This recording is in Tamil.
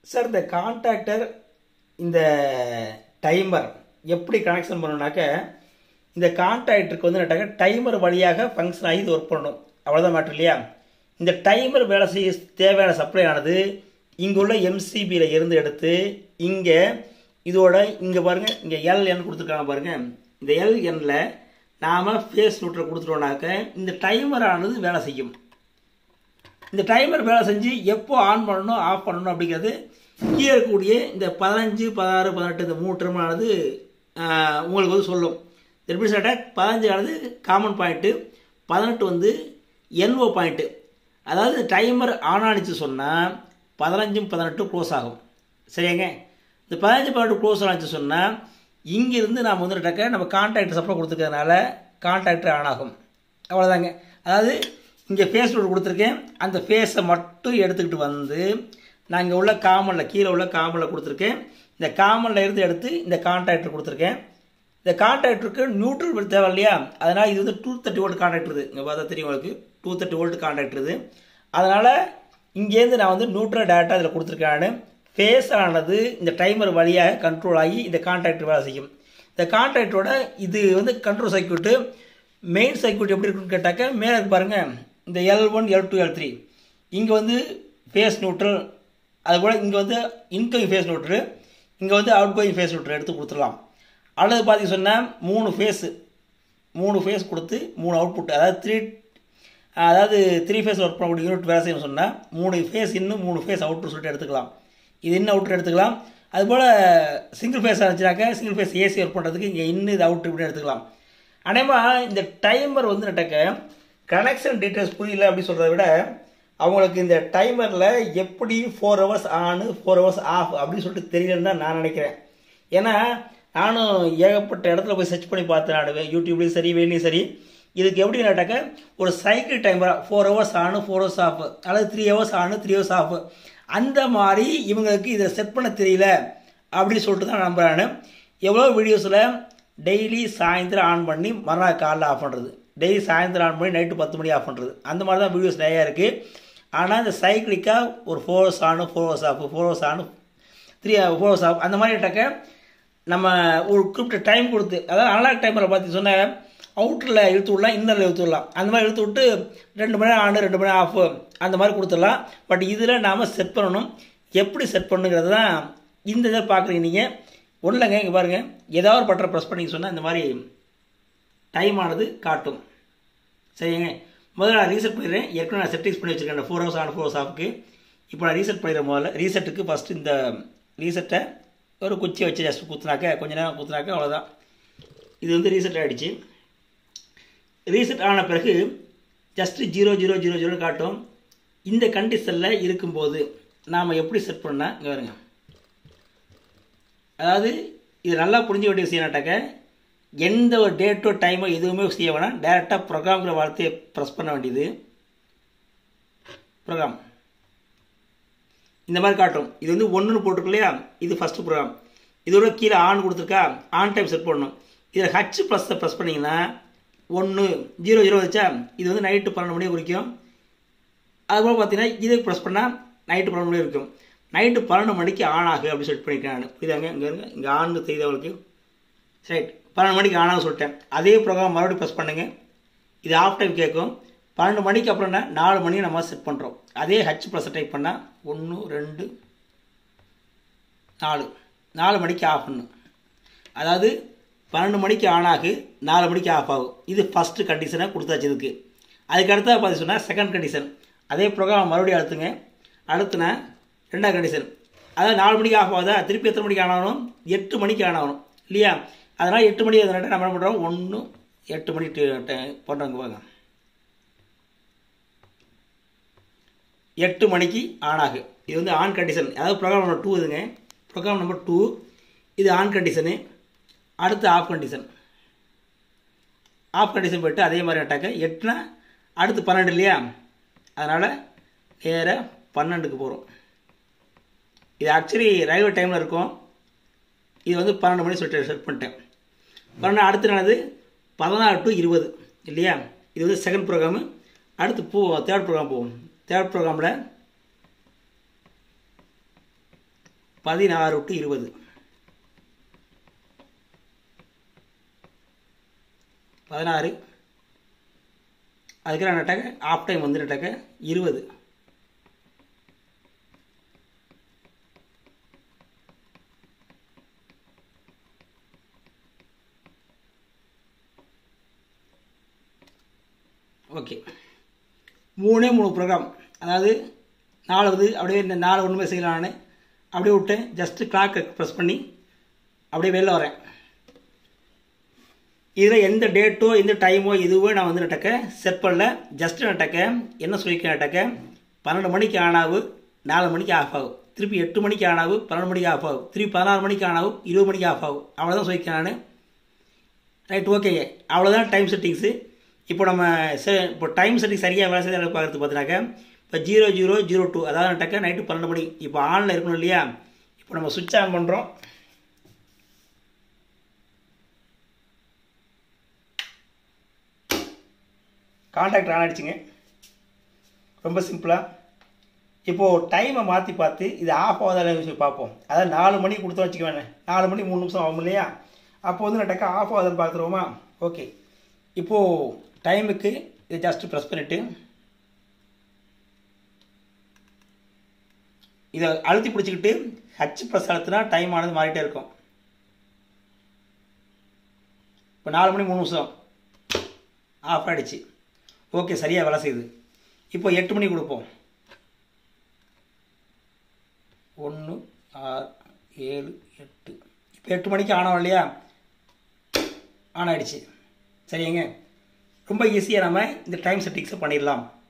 சார் இந்த கான்டாக்டர் இந்த டைமர் எப்படி கனெக்ஷன் பண்ணணும்னாக்க இந்த கான்டாக்டருக்கு வந்து நட்டாக்க டைமர் வழியாக ஃபங்க்ஷன் ஆகி இது ஒர்க் பண்ணணும் அவ்வளோதான் மேட்ரு இல்லையா இந்த டைமர் வேலை செய்ய தேவையான சப்ளை ஆனது இங்கே உள்ள எம்சிபியில் இருந்து எடுத்து இங்கே இதோட இங்கே பாருங்க இங்கே எல்என் கொடுத்துருக்காங்க பாருங்க இந்த எல்என்ல நாம் ஃபேஸ் நூட்டில் கொடுத்துட்டோம்னாக்க இந்த டைமர் ஆனது வேலை செய்யும் இந்த டைமர் வேலை செஞ்சு எப்போ ஆன் பண்ணணும் ஆஃப் பண்ணணும் அப்படிங்கிறது கீழே இருக்கக்கூடிய இந்த பதினஞ்சு பதினாறு பதினெட்டு இந்த மூணு டெர்மானது உங்களுக்கு வந்து சொல்லும் திருப்பி அட்டாக் பதினஞ்சு ஆனது காமன் பாயிண்ட்டு பதினெட்டு வந்து என்ஓ பாயிண்ட்டு அதாவது டைமர் ஆன் ஆனிச்சு சொன்னால் பதினஞ்சும் பதினெட்டு க்ளோஸ் ஆகும் சரியாங்க இந்த பதினஞ்சு பதினெட்டு க்ளோஸ் ஆனிச்சு சொன்னால் இங்கிருந்து நாம் வந்துட்டாக்க நம்ம கான்டாக்ட் சப்ளை கொடுத்துருக்கறதுனால கான்டாக்டர் ஆன் ஆகும் அவ்வளோதாங்க அதாவது இங்கே ஃபேஸ் நோட் கொடுத்துருக்கேன் அந்த ஃபேஸை மட்டும் எடுத்துக்கிட்டு வந்து நான் இங்கே உள்ள காமனில் கீழே உள்ள காமனில் கொடுத்துருக்கேன் இந்த காமனில் இருந்து எடுத்து இந்த கான்டாக்டர் கொடுத்துருக்கேன் இந்த கான்டாக்டருக்கு நியூட்ரல் தேவை இல்லையா அதனால் இது வந்து டூ தேர்ட்டி வோல்ட் கான்டாக்டர் இது இங்கே பார்த்தா தெரியும் உங்களுக்கு டூ தேர்ட்டி வோல்ட் கான்டாக்டர் இது அதனால் இங்கேருந்து நான் வந்து நியூட்ரல் டேட்டா இதில் கொடுத்துருக்கேன் ஃபேஸ் ஆனது இந்த டைமர் வழியாக கண்ட்ரோல் ஆகி இந்த கான்டாக்டர் வேலை செய்யும் இந்த கான்டாக்டரோட இது வந்து கண்ட்ரோல் சர்க்கியூட்டு மெயின் சர்க்கியூட் எப்படி இருக்குன்னு கேட்டாக்க மேலே இருக்கு பாருங்கள் இந்த L one L two L three இங்கே வந்து ஃபேஸ் நியூட்ரல் அதுபோல் இங்கே வந்து இன்கமிங் ஃபேஸ் நியூட்ரு இங்கே வந்து அவுட் கோயிங் ஃபேஸ் நியூட்ரு எடுத்து கொடுத்துடலாம் அல்லது பார்த்தீங்க சொன்னால் மூணு ஃபேஸு மூணு ஃபேஸ் கொடுத்து மூணு அவுட்புட் அதாவது த்ரீ அதாவது த்ரீ ஃபேஸ் ஒர்க் பண்ணக்கூடிய யூனிட் வேலை செய்யணும் சொன்னால் மூணு ஃபேஸ் இன்னும் மூணு ஃபேஸ் அவுட்ரு சொல்லிட்டு எடுத்துக்கலாம் இது இன்னும் அவுட்ரு எடுத்துக்கலாம் அதுபோல் சிங்கிள் ஃபேஸ் இருந்துச்சுனாக்கா சிங்கிள் ஃபேஸ் ஏசி ஒர்க் பண்ணுறதுக்கு இங்கே இன்னும் இது அவுட்ரு இப்படி எடுத்துக்கலாம் அதேமாதிரி இந்த டைமர் வந்து நட்டக்க கனெக்ஷன் டீட்டெயில்ஸ் புரியல அப்படின்னு சொல்கிறத விட அவங்களுக்கு இந்த டைமரில் எப்படி four hours on four hours off அப்படின்னு சொல்லிட்டு தெரியலன்னு தான் நான் நினைக்கிறேன் ஏன்னா நானும் ஏகப்பட்ட இடத்துல போய் சர்ச் பண்ணி பார்த்து நாடுவேன் யூடியூப்லேயும் சரி வெளியும் சரி இதுக்கு எப்படி நட்டாக்க ஒரு சைக்கிள் டைமராக four hours on four hours off அல்லது three hours on three hours off அந்த மாதிரி இவங்களுக்கு இதை செட் பண்ண தெரியல அப்படின்னு சொல்லிட்டு தான் நம்புறானு எவ்வளோ வீடியோஸில் டெய்லி சாயந்தரம் ஆன் பண்ணி மறுநாள் காலைல ஆஃப் பண்ணுறது டெய்லி சாயந்தரம் ஆன் பண்ணி நைட்டு பத்து மணி ஆஃப் பண்ணுறது அந்த மாதிரி தான் வீடியோஸ் நிறையா இருக்குது ஆனால் இந்த சைக்கிளிக்காக ஒரு four hours on four hours off four hours on three four hours off அந்த மாதிரி டக்க நம்ம ஒரு குறிப்பிட்ட டைம் கொடுத்து அதாவது அனலாக் டைமரை பார்த்து சொன்ன அவுட்டரில் இழுத்து விடலாம் இன்னரில் இழுத்து விடலாம் அந்த மாதிரி இழுத்து விட்டு ரெண்டு மணி நேரம் ஆனு ரெண்டு மணி நேரம் ஆஃப் அந்த மாதிரி கொடுத்துடலாம் பட் இதில் நாம் செட் பண்ணணும் எப்படி செட் பண்ணுங்கிறது தான் இந்த இதை பார்க்குறீங்க நீங்கள் ஒன்றுலங்க இங்கே பாருங்கள் ஏதாவது ஒரு பட்டரை ப்ரெஸ் பண்ணி சொன்னால் இந்த மாதிரி டைம் ஆனது காட்டும் சரிங்க முதல்ல நான் ரீசெட் பண்ணிடுறேன் ஏற்கனவே நான் செட்டிங்ஸ் பண்ணி வச்சுருக்கேன் four hours on four hours ஆஃப்க்கு இப்போ நான் ரீசெட் பண்ணிடுறேன் முதல்ல ரீசெட்டுக்கு ஃபஸ்ட்டு இந்த ரீசெட்டை ஒரு குச்சி வச்சு ஜஸ்ட் குத்துனாக்க கொஞ்ச நேரம் குத்துனாக்க அவ்வளோதான் இது வந்து ரீசெட் ஆகிடுச்சு ரீசெட் ஆன பிறகு just zero zero zero zero காட்டும் இந்த கண்டிஷனில் இருக்கும்போது நாம் எப்படி செட் பண்ணால் இங்கே வருங்க அதாவது இது நல்லா புரிஞ்ச வேண்டிய செய்யணாட்டாக்க எந்த ஒரு டேட்டோ டைமோ எதுவுமே செய்ய வேணாம் டேரெக்டாக ப்ரோக்ராம்ங்கிற வார்த்தையை ப்ரெஸ் பண்ண வேண்டியது ப்ரோக்ராம் இந்த மாதிரி காட்டும் இது வந்து ஒன்றுன்னு போட்டிருக்கு இல்லையா இது ஃபஸ்ட்டு ப்ரோக்ராம் இதோட கீழே ஆன் கொடுத்துருக்கா ஆன் டைம் செட் பண்ணணும் இதில் ஹச் ப்ளஸை ப்ரெஸ் பண்ணிங்கன்னா ஒன்று ஜீரோ ஜீரோ வச்சா இது வந்து நைட்டு பன்னெண்டு மணியை குறிக்கும் அதுபோல் பார்த்தீங்கன்னா இதை ப்ரெஸ் பண்ணால் நைட்டு பன்னெண்டு மணி இருக்கும் நைட்டு பன்னெண்டு மணிக்கு ஆன் ஆகு அப்படின்னு சொல்லிட்டு பண்ணிக்கிறேன் நான் புரியுதாங்க இங்கே இருங்க இங்கே ஆன் தெரியுது அவளுக்கு ரைட் பன்னெண்டு மணிக்கு ஆன் ஆக சொல்லிட்டேன் அதே ப்ரோக்ராம் மறுபடியும் ப்ரெஸ் பண்ணுங்கள் இது ஆஃப் டைம் கேட்கும் பன்னெண்டு மணிக்கு அப்புறம்னா நாலு மணி நம்ம செட் பண்ணுறோம் அதே ஹச் ப்ளஸ் டைப் பண்ணால் ஒன்று ரெண்டு நாலு நாலு மணிக்கு ஆஃப் பண்ணும் அதாவது பன்னெண்டு மணிக்கு ஆன் ஆகு நாலு மணிக்கு ஆஃப் ஆகும் இது ஃபஸ்ட்டு கண்டிஷனை கொடுத்தாச்சு இதுக்கு அதுக்கு அடுத்தா பார்த்து சொன்னால் செகண்ட் கண்டிஷன் அதே ப்ரோக்ராம் மறுபடியும் அழுத்துங்க அழுத்துனா ரெண்டாவது கண்டிஷன் அதாவது நாலு மணிக்கு ஆஃப் ஆகுதா திருப்பி எத்தனை மணிக்கு ஆன் ஆகணும் எட்டு மணிக்கு ஆன் ஆகணும் இல்லையா அதனால் எட்டு மணி அதனால நம்ம என்ன பண்ணுறோம் ஒன்று எட்டு மணி பண்ணுறவங்க வாங்க எட்டு மணிக்கு ஆன் ஆகு இது வந்து ஆன் கண்டிஷன் அதாவது ப்ரோக்ராம் நம்பர் டூ இதுங்க ப்ரோக்ராம் நம்பர் டூ இது ஆன் கண்டிஷனு அடுத்து ஆஃப் கண்டிஷன் ஆஃப் கண்டிஷன் போயிட்டு அதே மாதிரி அட்டாக்க எட்டுனா அடுத்து பன்னெண்டு இல்லையா அதனால் நேராக பன்னெண்டுக்கு போகிறோம் இது ஆக்சுவலி ரயில்வே டைமில் இருக்கும் இது வந்து பன்னெண்டு மணி சொல்லிட்டு செட் பண்ணிட்டேன் பன்னெண்டு அடுத்த நாள் பதினாறு டு இருபது இல்லையா இது வந்து செகண்ட் ப்ரோக்ராமு அடுத்து போ தேர்ட் ப்ரோக்ராம் போவோம் தேர்ட் ப்ரோக்ராமில் பதினாறு டு இருபது பதினாறு அதுக்கு நான் நட்டாக்க ஆஃப் டைம் வந்து நட்டாக்க இருபது ஓகே மூணே மூணு ப்ரோக்ராம் அதாவது நாலாவது அப்படியே இந்த நாலு ஒன்றுமே செய்யலான்னு அப்படியே விட்டு ஜஸ்ட்டு கிளாக்கை ப்ரெஸ் பண்ணி அப்படியே வெளில வரேன் இதில் எந்த டேட்டோ எந்த டைமோ இதுவோ நான் வந்து நட்டக்க செட் பண்ணல ஜஸ்ட்டு நட்டக்க என்ன சொல்லிக்க நட்டக்க பன்னெண்டு மணிக்கு ஆன் ஆகும் நாலு மணிக்கு ஆஃப் ஆகும் திருப்பி எட்டு மணிக்கு ஆன் ஆகும் பன்னெண்டு மணிக்கு ஆஃப் ஆகும் திருப்பி பதினாறு மணிக்கு ஆன் ஆகும் இருபது மணிக்கு ஆஃப் ஆகும் அவ்வளோதான் சொல்லியிருக்கேன் நான் ரைட் ஓகேங்க அவ்வளோதான் டைம் செட்டிங்ஸு இப்போ நம்ம செ இப்போ டைம் செட்டிங் சரியாக வேலை செய்ய பார்க்குறது பார்த்தினாக்க இப்போ ஜீரோ ஜீரோ ஜீரோ டூ அதாவது டக்க நைட்டு பன்னெண்டு மணி இப்போ ஆனில் இருக்கணும் இல்லையா இப்போ நம்ம சுவிட்ச் ஆன் பண்ணுறோம் கான்டாக்ட் ஆன் ஆகிடுச்சிங்க ரொம்ப சிம்பிளாக இப்போது டைமை மாற்றி பார்த்து இது ஆஃப் ஆகாத விஷயம் பார்ப்போம் அதாவது நாலு மணிக்கு கொடுத்தோம் வச்சுக்கோங்க நாலு மணி மூணு நிமிஷம் ஆகும் இல்லையா அப்போ வந்து நான் டக்கா ஆஃப் ஆகுதுன்னு பார்த்துருவோமா ஓகே இப்போது டைமுக்கு இது ஜஸ்ட்டு ப்ரெஸ் பண்ணிவிட்டு இதை அழுத்தி பிடிச்சிக்கிட்டு ஹச் ப்ரெஸ் அழுத்தினா டைம் ஆனது மாறிட்டே இருக்கும் இப்போ நாலு மணி மூணு நிமிஷம் ஆஃப் ஆகிடுச்சு ஓகே சரியாக வேலை செய்யுது இப்போ எட்டு மணி கொடுப்போம் ஒன்று ஆறு ஏழு எட்டு இப்போ எட்டு மணிக்கு ஆனோம் இல்லையா ஆன் ஆகிடுச்சு சரிங்க ரொம்ப ஈஸியாக நம்ம இந்த டைம் செட்டிங்ஸை பண்ணிடலாம்